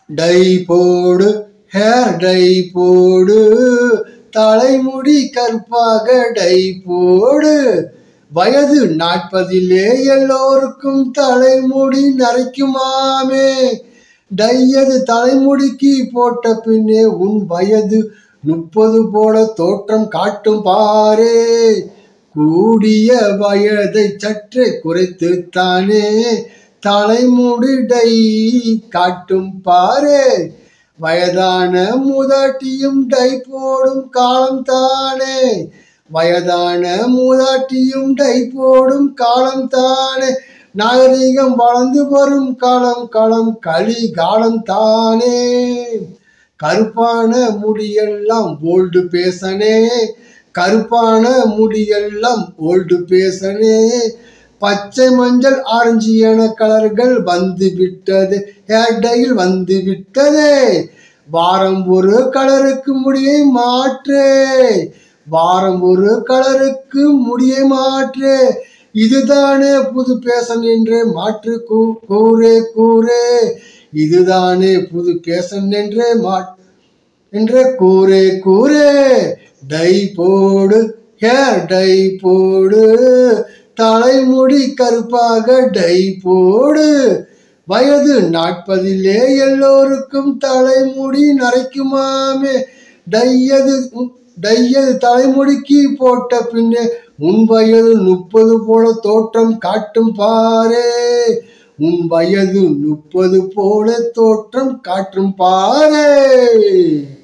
tie போடு hair dye போடு தலைமுடி கற்பாக டை போடு வயது நாற்பதிலே எல்லோருக்கும் தலைமுடி நரைக்குமாமே டையது தலைமுடிக்கு போட்ட பின்னே உன் வயது முப்பது போல தோற்றம் காட்டும் பாரே கூடிய வயதை சற்றே குறைத்துத்தானே தலைமுடி டை காட்டும் பாரே வயதான மூதாட்டியும் டை போடும் காலம் தானே வயதான மூதாட்டியும் டை போடும் காலம் தானே நாகரீகம் வளர்ந்து வரும் காலம் காலம் களி காலம் தானே கருப்பான முடியெல்லாம் ஓல்டு பேசனே கருப்பான முடியெல்லாம் ஓல்டு பேசனே பச்சை மஞ்சள் ஆரஞ்சு என கலர்கள் வந்து விட்டது ஹேர்டையில் வந்து விட்டதே வாரம் ஒரு கலருக்கு முடியை மாற்றே வாரம் ஒரு கலருக்கு முடியை மாற்றே இதுதானே புது பேசன் என்றே மாற்று கூ- கூறே கூறே இதுதானே புது பேசன் என்றே மா என்றே கூறே கூறே டை போடு ஹேர் டை போடு தலைமுடி கருப்பாக டை போடு வயது நாற்பதிலே எல்லோருக்கும் தலைமுடி நரைக்குமாமே டையது டையது தலைமுடிக்கு போட்ட பின்னே உன் வயது முப்பது போல தோற்றம் காட்டும் பாரே உன் வயது முப்பது போல தோற்றம் காட்டும் பாரே